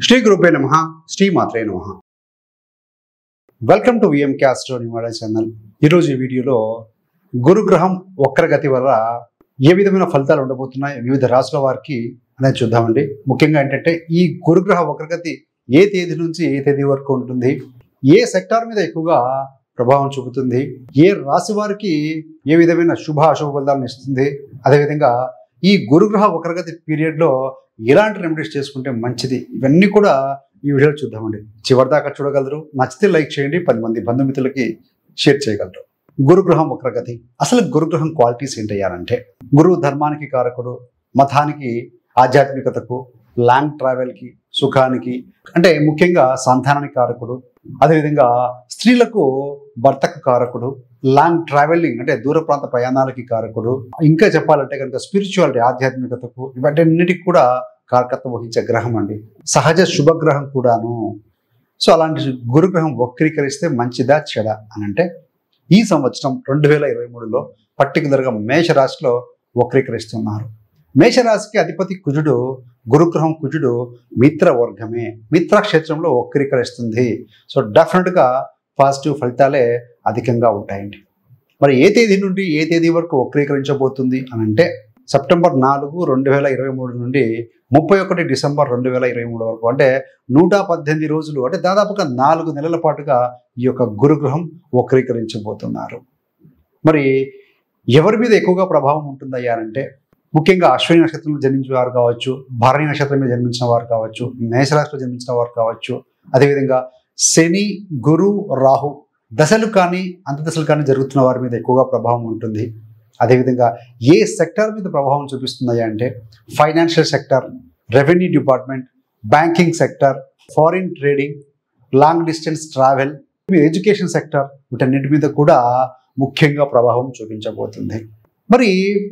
శ్రీ గురుపే నమ శ్రీ మాత్రే నమ వెల్కమ్ టు విఎం క్యాస్ట్రో నివాడ ఛానల్ ఈరోజు ఈ వీడియోలో గురుగ్రహం వక్రగతి వల్ల ఏ విధమైన ఫలితాలు ఉండబోతున్నాయి వివిధ రాశుల వారికి అనేది చూద్దామండి ముఖ్యంగా ఏంటంటే ఈ గురుగ్రహ వక్రగతి ఏ తేదీ నుంచి ఏ తేదీ వరకు ఉంటుంది ఏ సెక్టార్ మీద ఎక్కువగా ప్రభావం చూపుతుంది ఏ రాశి వారికి ఏ విధమైన శుభ అశుభ ఫలితాలను ఇస్తుంది అదేవిధంగా ఈ గురుగ్రహ వక్రగతి పీరియడ్లో ఎలాంటి రెమెడీస్ చేసుకుంటే మంచిది ఇవన్నీ కూడా ఈ వీడియోలో చూద్దామండి చివరిదాకా చూడగలరు నచ్చితే లైక్ చేయండి పది మంది బంధుమిత్రులకి షేర్ చేయగలరు గురుగ్రహం వక్రగతి అసలు గురుగ్రహం క్వాలిటీస్ ఏంటయ్యారంటే గురువు ధర్మానికి కారకుడు మతానికి ఆధ్యాత్మికతకు లాంగ్ ట్రావెల్కి సుఖానికి అంటే ముఖ్యంగా సంతానానికి కారకుడు అదేవిధంగా స్త్రీలకు భర్తకు కారకుడు లాంగ్ ట్రావెలింగ్ అంటే దూర ప్రాంత ప్రయాణాలకి కారకుడు ఇంకా చెప్పాలంటే కనుక స్పిరిచువాలిటీ ఆధ్యాత్మికతకు ఇవన్నిటికి కూడా కారకత్వం వహించే గ్రహం అండి సహజ శుభగ్రహం కూడాను సో అలాంటి గురుగ్రహం వక్రీకరిస్తే మంచిదా చెడ అని అంటే ఈ సంవత్సరం రెండు వేల ఇరవై మూడులో పర్టికులర్గా మేషరాశిలో వక్రీకరిస్తున్నారు మేషరాశికి అధిపతి కుజుడు గురుగ్రహం కుజుడు మిత్ర వర్గమే మిత్ర క్షేత్రంలో వక్రీకరిస్తుంది సో డెఫినెట్గా పాజిటివ్ ఫలితాలే అధికంగా ఉంటాయండి మరి ఏ తేదీ నుండి ఏ తేదీ వరకు వక్రీకరించబోతుంది అని అంటే సెప్టెంబర్ నాలుగు రెండు వేల ఇరవై మూడు నుండి ముప్పై ఒకటి డిసెంబర్ రెండు వేల ఇరవై మూడు వరకు అంటే నూట పద్దెనిమిది రోజులు అంటే దాదాపుగా నాలుగు నెలల పాటుగా ఈ యొక్క గురుగ్రహం వక్రీకరించబోతున్నారు మరి ఎవరి మీద ఎక్కువగా ప్రభావం ఉంటుందయ్యా అంటే ముఖ్యంగా అశ్విని నక్షత్రంలో జన్మించిన వారు కావచ్చు భరణి నక్షత్రం మీద జన్మించిన వారు కావచ్చు మేషరాశిలో జన్మించిన వారు కావచ్చు అదేవిధంగా శని గురు రాహు దశలు కానీ అంతదశలు కానీ జరుగుతున్న వారి మీద ఎక్కువగా ప్రభావం ఉంటుంది అదేవిధంగా ఏ సెక్టర్ మీద ప్రభావం చూపిస్తున్నాయి అంటే financial sector revenue department banking sector foreign trading long distance travel education sector వీటన్నిటి మీద కూడా ముఖ్యంగా ప్రభావం చూపించబోతుంది మరి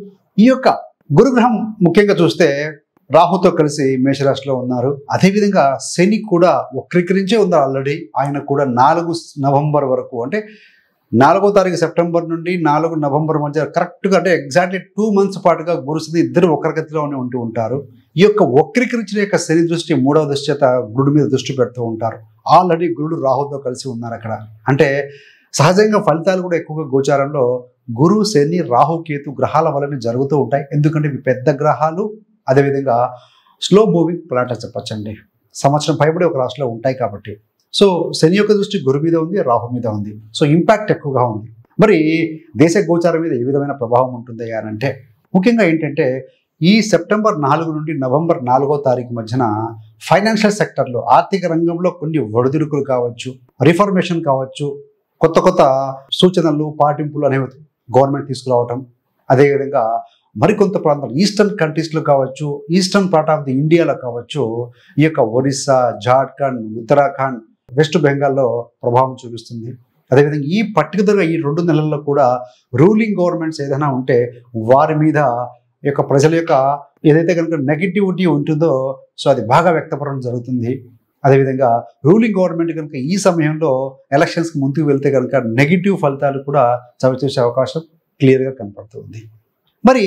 ఈ యొక్క గురుగ్రహం ముఖ్యంగా చూస్తే రాహుతో కలిసి మేషరాశిలో ఉన్నారు అదేవిధంగా శని కూడా వక్రీకరించే ఉంది ఆల్రెడీ ఆయన కూడా నాలుగు నవంబర్ వరకు అంటే నాలుగో తారీఖు సెప్టెంబర్ నుండి నాలుగు నవంబర్ మధ్య కరెక్ట్గా అంటే ఎగ్జాక్ట్లీ టూ మంత్స్ పాటుగా గురుశని ఇద్దరు వక్రగతిలోనే ఉంటూ ఉంటారు ఈ యొక్క వక్రీకరించిన యొక్క శని దృష్టి మూడవ దృష్టి చేత గురుడు మీద దృష్టి పెడుతూ ఉంటారు ఆల్రెడీ గురుడు రాహుతో కలిసి ఉన్నారు అక్కడ అంటే సహజంగా ఫలితాలు కూడా ఎక్కువగా గోచారంలో గురు శని రాహు కేతు గ్రహాల వలన జరుగుతూ ఉంటాయి ఎందుకంటే ఇవి పెద్ద గ్రహాలు అదేవిధంగా స్లో మూవింగ్ ప్లానెట్ చెప్పచ్చండి సంవత్సరం పైబడి ఒక రాశిలో ఉంటాయి కాబట్టి సో శని యొక్క దృష్టి గురు మీద ఉంది రాహు మీద ఉంది సో ఇంపాక్ట్ ఎక్కువగా ఉంది మరి దేశ గోచారం మీద ఏ విధమైన ప్రభావం ఉంటుంది అని అంటే ముఖ్యంగా ఏంటంటే ఈ సెప్టెంబర్ నాలుగు నుండి నవంబర్ నాలుగో తారీఖు మధ్యన ఫైనాన్షియల్ సెక్టర్లో ఆర్థిక రంగంలో కొన్ని ఒడిదుడుకులు కావచ్చు రిఫర్మేషన్ కావచ్చు కొత్త కొత్త సూచనలు పాటింపులు అనేవి గవర్నమెంట్ తీసుకురావటం అదేవిధంగా మరికొంత ప్రాంతాలు ఈస్టర్న్ కంట్రీస్లో కావచ్చు ఈస్టర్న్ పార్ట్ ఆఫ్ ది ఇండియాలో కావచ్చు ఈ యొక్క ఒరిస్సా జార్ఖండ్ ఉత్తరాఖండ్ వెస్ట్ బెంగాల్లో ప్రభావం చూపిస్తుంది అదేవిధంగా ఈ పర్టికులర్గా ఈ రెండు నెలల్లో కూడా రూలింగ్ గవర్నమెంట్స్ ఏదైనా ఉంటే వారి మీద ఈ యొక్క ప్రజల యొక్క ఏదైతే కనుక నెగిటివిటీ ఉంటుందో సో అది బాగా వ్యక్తపడడం జరుగుతుంది అదేవిధంగా రూలింగ్ గవర్నమెంట్ కనుక ఈ సమయంలో ఎలక్షన్స్కి ముందుకు వెళ్తే కనుక నెగిటివ్ ఫలితాలు కూడా చవిచూసే అవకాశం క్లియర్గా కనపడుతుంది మరి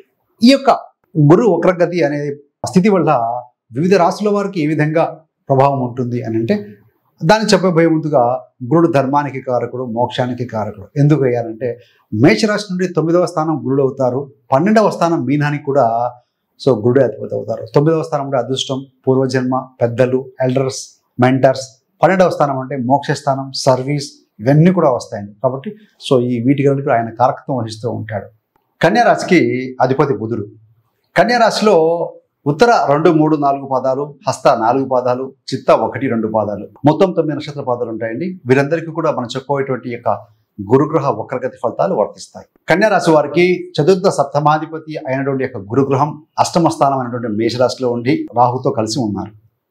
ఈ యొక్క గురు వక్రగతి అనే స్థితి వల్ల వివిధ రాశుల వారికి ఏ విధంగా ప్రభావం ఉంటుంది అని అంటే దాన్ని చెప్పబోయే ముందుగా గురుడు ధర్మానికి కారకుడు మోక్షానికి కారకుడు ఎందుకు అయ్యారంటే మేషరాశి నుండి తొమ్మిదవ స్థానం గురుడు అవుతారు పన్నెండవ స్థానం మీనానికి కూడా సో గురుడే అధిపతి అవుతారు తొమ్మిదవ స్థానం అంటే అదృష్టం పూర్వజన్మ పెద్దలు ఎల్డర్స్ మెంటర్స్ పన్నెండవ స్థానం అంటే మోక్ష స్థానం సర్వీస్ ఇవన్నీ కూడా వస్తాయండి కాబట్టి సో ఈ వీటి కూడా ఆయన కారకత్వం వహిస్తూ ఉంటాడు కన్యారాశికి అధిపతి బుధుడు కన్యారాశిలో ఉత్తర రెండు మూడు నాలుగు పాదాలు హస్త నాలుగు పాదాలు చిత్త ఒకటి రెండు పాదాలు మొత్తం తొమ్మిది నక్షత్ర పాదాలు ఉంటాయండి వీరందరికీ కూడా మనం చెప్పుకోయేటువంటి యొక్క గురుగ్రహ వక్రగతి ఫలితాలు వర్తిస్తాయి కన్యారాశి వారికి చతుర్థ సప్తమాధిపతి అయినటువంటి యొక్క గురుగ్రహం అష్టమ స్థానం అయినటువంటి మేషరాశిలో ఉండి రాహుతో కలిసి ఉన్నారు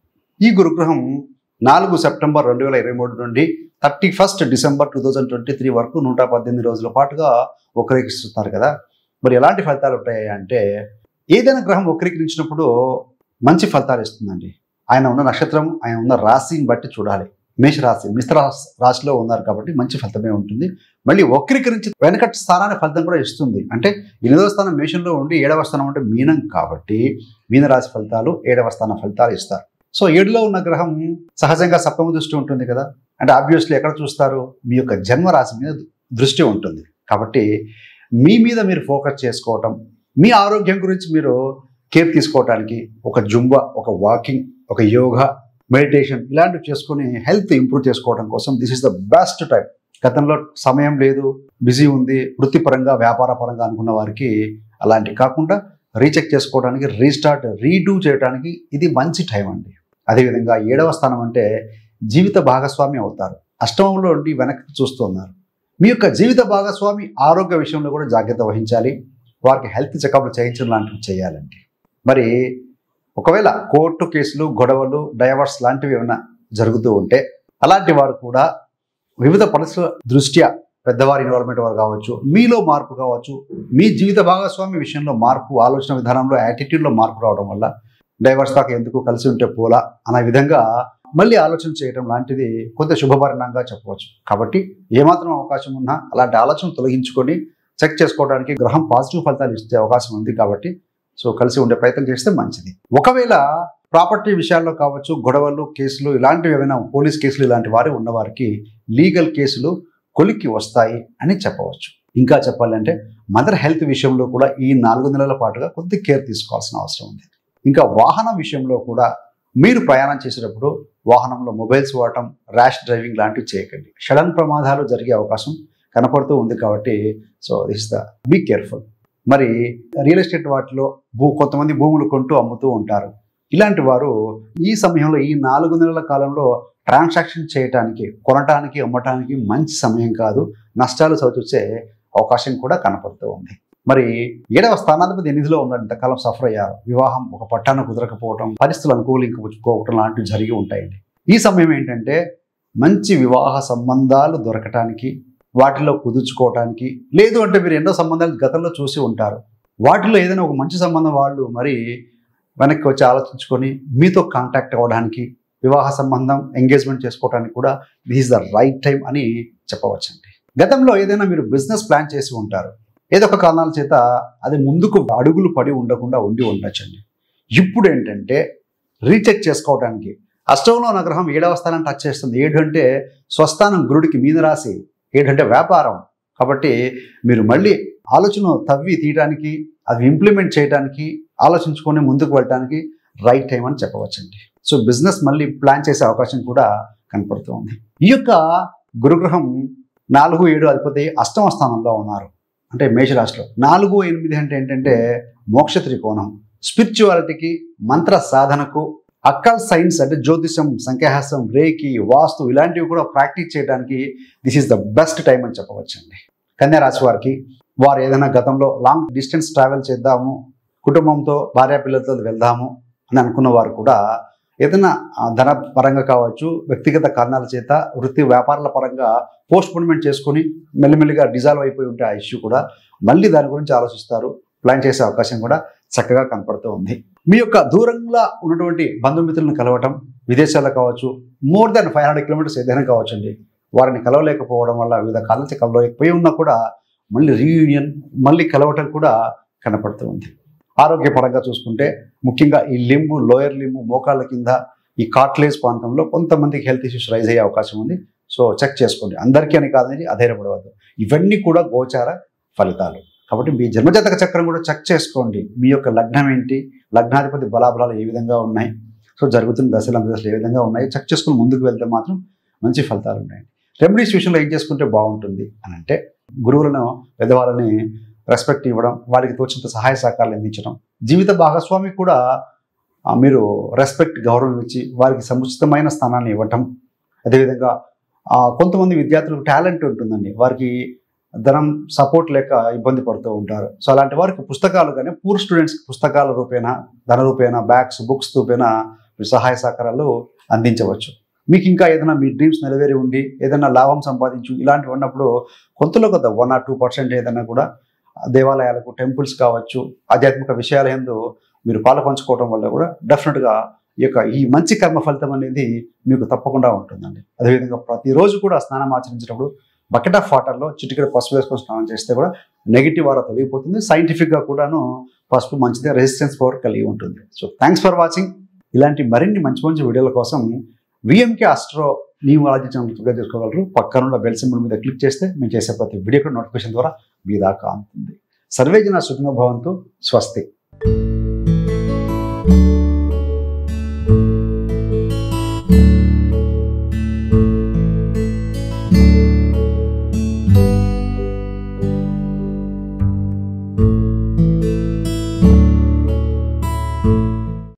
ఈ గురుగ్రహం నాలుగు సెప్టెంబర్ రెండు వేల ఇరవై మూడు నుండి thirty first December two thousand twenty three వరకు నూట పద్దెనిమిది రోజుల పాటుగా వక్రీకరిస్తున్నారు కదా మరి ఎలాంటి ఫలితాలు ఉంటాయి అంటే ఏదైనా గ్రహం వక్రీకరించినప్పుడు మంచి ఫలితాలు ఇస్తుందండి ఆయన ఉన్న నక్షత్రం ఆయన ఉన్న రాశిని బట్టి చూడాలి మేషరాశి మిశ్ర రాశిలో ఉన్నారు కాబట్టి మంచి ఫలితమే ఉంటుంది మళ్ళీ వక్రీకరించి వెనకటి స్థానాన్ని ఫలితం కూడా ఇస్తుంది అంటే ఎనిమిదవ స్థానం మేషంలో ఉండి ఏడవ స్థానం అంటే మీనం కాబట్టి మీనరాశి ఫలితాలు ఏడవ స్థానం ఫలితాలు ఇస్తారు సో ఏడులో ఉన్న గ్రహం సహజంగా సప్తమ దృష్టి ఉంటుంది కదా అంటే ఆబ్వియస్లీ ఎక్కడ చూస్తారు మీ యొక్క జన్మరాశి మీద దృష్టి ఉంటుంది కాబట్టి మీ మీద మీరు ఫోకస్ చేసుకోవటం మీ ఆరోగ్యం గురించి మీరు కేర్ తీసుకోవడానికి ఒక జుంబా ఒక వాకింగ్ ఒక యోగా మెడిటేషన్ ఇలాంటివి చేసుకుని హెల్త్ ఇంప్రూవ్ చేసుకోవడం కోసం this is the best time గతంలో సమయం లేదు బిజీ ఉంది వృత్తిపరంగా వ్యాపార పరంగా అనుకున్న వారికి అలాంటివి కాకుండా రీచెక్ చేసుకోవడానికి రీస్టార్ట్ రీడూ చేయడానికి ఇది మంచి టైం అండి అదేవిధంగా ఏడవ స్థానం అంటే జీవిత భాగస్వామి అవుతారు అష్టమంలో ఉండి వెనక్కి చూస్తున్నారు మీ యొక్క జీవిత భాగస్వామి ఆరోగ్య విషయంలో కూడా జాగ్రత్త వహించాలి వారికి హెల్త్ చెకప్లు చేయించడం లాంటివి చేయాలండి మరి ఒకవేళ కోర్టు కేసులు గొడవలు డైవర్స్ లాంటివి ఏమైనా జరుగుతూ ఉంటే అలాంటి వారు కూడా వివిధ పరిస్థితుల దృష్ట్యా పెద్దవారి ఇన్వాల్వ్మెంట్ వారు కావచ్చు మీలో మార్పు కావచ్చు మీ జీవిత భాగస్వామి విషయంలో మార్పు ఆలోచన విధానంలో యాటిట్యూడ్లో మార్పు రావడం వల్ల డైవర్స్ దాకా ఎందుకు కలిసి ఉంటే పోలా అనే విధంగా మళ్ళీ ఆలోచన చేయడం లాంటిది కొంత శుభపరిణంగా చెప్పవచ్చు కాబట్టి ఏమాత్రం అవకాశం ఉన్నా అలాంటి ఆలోచన తొలగించుకొని చెక్ చేసుకోవడానికి గ్రహం పాజిటివ్ ఫలితాలు ఇచ్చే అవకాశం ఉంది కాబట్టి సో కలిసి ఉండే ప్రయత్నం చేస్తే మంచిది ఒకవేళ ప్రాపర్టీ విషయాల్లో కావచ్చు గొడవలు కేసులు ఇలాంటివి ఏమైనా పోలీస్ కేసులు ఇలాంటి వారి ఉన్నవారికి లీగల్ కేసులు కొలిక్కి వస్తాయి అని చెప్పవచ్చు ఇంకా చెప్పాలంటే మదర్ హెల్త్ విషయంలో కూడా ఈ నాలుగు నెలల పాటుగా కొద్ది కేర్ తీసుకోవాల్సిన అవసరం ఉంది ఇంకా వాహనం విషయంలో కూడా మీరు ప్రయాణం చేసేటప్పుడు వాహనంలో మొబైల్స్ వాడటం ర్యాష్ డ్రైవింగ్ లాంటివి చేయకండి సడన్ ప్రమాదాలు జరిగే అవకాశం కనపడుతూ ఉంది కాబట్టి so this the be careful మరి రియల్ ఎస్టేట్ వాటిలో భూ కొంతమంది భూములు కొంటూ అమ్ముతూ ఉంటారు ఇలాంటి వారు ఈ సమయంలో ఈ నాలుగు నెలల కాలంలో ట్రాన్సాక్షన్ చేయటానికి కొనటానికి అమ్మటానికి మంచి సమయం కాదు నష్టాలు చవిచూసే అవకాశం కూడా కనపడుతూ ఉంది మరి ఏడవ స్థానాధిపతి ఎనిమిదిలో ఉన్నంత కాలం సఫర్ అయ్యారు వివాహం ఒక పట్టాన కుదరకపోవటం పరిస్థితులు అనుకూలించుకోవటం లాంటివి జరిగి ఉంటాయండి ఈ సమయం ఏంటంటే మంచి వివాహ సంబంధాలు దొరకటానికి వాటిలో కుదుర్చుకోవటానికి లేదు అంటే మీరు ఎన్నో సంబంధాలు గతంలో చూసి ఉంటారు వాటిలో ఏదైనా ఒక మంచి సంబంధం వాళ్ళు మరి వెనక్కి వచ్చి ఆలోచించుకొని మీతో కాంటాక్ట్ అవ్వడానికి వివాహ సంబంధం ఎంగేజ్మెంట్ చేసుకోవడానికి కూడా దిస్ ద రైట్ టైం అని చెప్పవచ్చండి గతంలో ఏదైనా మీరు బిజినెస్ ప్లాన్ చేసి ఉంటారు ఏదో ఒక కారణాల చేత అది ముందుకు అడుగులు పడి ఉండకుండా ఉండి ఉండొచ్చండి ఇప్పుడు ఏంటంటే రీచెక్ చేసుకోవడానికి అష్టంలో నగ్రహం ఏడవ స్థానం టచ్ చేస్తుంది ఏడు అంటే స్వస్థానం గురుడికి మీద రాసి ఏడు అంటే వ్యాపారం కాబట్టి మీరు మళ్ళీ ఆలోచన తవ్వి తీయడానికి అది ఇంప్లిమెంట్ చేయడానికి ఆలోచించుకొని ముందుకు వెళ్ళడానికి రైట్ టైం అని చెప్పవచ్చండి సో బిజినెస్ మళ్ళీ ప్లాన్ చేసే అవకాశం కూడా కనపడుతూ ఉంది ఈ యొక్క గురుగ్రహం నాలుగు ఏడు అధిపతి అష్టమ స్థానంలో ఉన్నారు అంటే మేషరాశిలో నాలుగు ఎనిమిది అంటే ఏంటంటే మోక్ష త్రికోణం స్పిరిచువాలిటీకి మంత్ర సాధనకు అక్కల్ సైన్స్ అంటే జ్యోతిషం సంఖ్యాహాసం రేకి వాస్తు ఇలాంటివి కూడా ప్రాక్టీస్ చేయడానికి this is the best time అని చెప్పవచ్చండి కన్యా రాశి వారికి వారు ఏదైనా గతంలో లాంగ్ డిస్టెన్స్ ట్రావెల్ చేద్దాము కుటుంబంతో భార్య పిల్లలతో వెళ్దాము అని అనుకున్న వారు కూడా ఏదైనా ఆ, ధన పరంగా కావచ్చు వ్యక్తిగత కారణాల చేత వృత్తి వ్యాపారాల పరంగా పోస్ట్పోన్మెంట్ చేసుకొని మెల్లిమెల్లిగా డిజాల్వ్ అయిపోయి ఉంటే ఆ ఇష్యూ కూడా మళ్ళీ దాని గురించి ఆలోచిస్తారు ప్లాన్ చేసే అవకాశం కూడా చక్కగా కనపడుతూ ఉంది మీ యొక్క దూరంగా ఉన్నటువంటి బంధుమిత్రులను కలవటం విదేశాల్లో కావచ్చు more than five hundred kilometres ఏదైనా కావచ్చు అండి వారిని కలవలేకపోవడం వల్ల వివిధ కారణాల చేత కలవలేకపోయి ఉన్నా కూడా మళ్ళీ రీయూనియన్ మళ్ళీ కలవటం కూడా కనపడుతూ ఉంది ఆరోగ్యపరంగా చూసుకుంటే ముఖ్యంగా ఈ లింబు లోయర్ లింబు మోకాళ్ళ కింద ఈ కార్ట్లేజ్ ప్రాంతంలో కొంతమందికి హెల్త్ ఇష్యూస్ రైజ్ అయ్యే అవకాశం ఉంది సో చెక్ చేసుకోండి అందరికీ అని కాదని అధైర్యపడవద్దు ఇవన్నీ కూడా గోచార ఫలితాలు కాబట్టి మీ జన్మజాతక చక్రం కూడా చెక్ చేసుకోండి మీ యొక్క లగ్నం ఏంటి లగ్నాధిపతి బలాబలాలు ఏ విధంగా ఉన్నాయి సో జరుగుతున్న దశలు దశలు ఏ విధంగా ఉన్నాయి చెక్ చేసుకుని ముందుకు వెళ్తే మాత్రం మంచి ఫలితాలు ఉన్నాయండి రెమెడీస్ విషయంలో ఏం చేసుకుంటే బాగుంటుంది అని అంటే గురువులను పెద్దవాళ్ళని రెస్పెక్ట్ ఇవ్వడం వారికి తోచినంత సహాయ సహకారాలు అందించడం జీవిత భాగస్వామి కూడా ఆ, మీరు రెస్పెక్ట్ గౌరవం ఇచ్చి వారికి సముచితమైన స్థానాన్ని ఇవ్వటం అదేవిధంగా ఆ, కొంతమంది విద్యార్థులకు టాలెంట్ ఉంటుందండి వారికి ధనం సపోర్ట్ లేక ఇబ్బంది పడుతూ ఉంటారు సో అలాంటి వారికి పుస్తకాలు కానీ పూర్ స్టూడెంట్స్కి పుస్తకాల రూపేణ ధన రూపేణ బ్యాగ్స్ బుక్స్ రూపేణ మీరు సహాయ సహకారాలు అందించవచ్చు మీకు ఇంకా ఏదైనా మీ డ్రీమ్స్ నెరవేరి ఉండి ఏదైనా లాభం సంపాదించు ఇలాంటివి ఉన్నప్పుడు కొంతలో కొంత వన్ ఆర్ టూ పర్సెంట్ ఏదైనా కూడా దేవాలయాలకు టెంపుల్స్ కావచ్చు ఆధ్యాత్మిక విషయాల ఎందు మీరు పాలు పంచుకోవడం వల్ల కూడా డెఫినెట్గా ఈ యొక్క ఈ మంచి కర్మ ఫలితం అనేది మీకు తప్పకుండా ఉంటుందండి అదేవిధంగా ప్రతిరోజు కూడా స్నానం ఆచరించినప్పుడు బకెట్ ఆఫ్ వాటర్లో చిటికెడ పసుపు వేసుకొని స్నానం చేస్తే కూడా నెగిటివ్ ఆరా తొలగిపోతుంది సైంటిఫిక్గా కూడాను పసుపు మంచిది రెసిస్టెన్స్ పవర్ కలిగి ఉంటుంది సో థ్యాంక్స్ ఫర్ వాచింగ్ ఇలాంటి మరిన్ని మంచి మంచి వీడియోల కోసం VMK astro numerology channel subscribe చేసుకోగలరు పక్కనున్న బెల్ సింబల్ మీద క్లిక్ చేస్తే మేము చేసే ప్రతి వీడియో కూడా నోటిఫికేషన్ ద్వారా మీ దాకా అందుతుంది సర్వేజన సుఖినో భవంతు స్వస్తి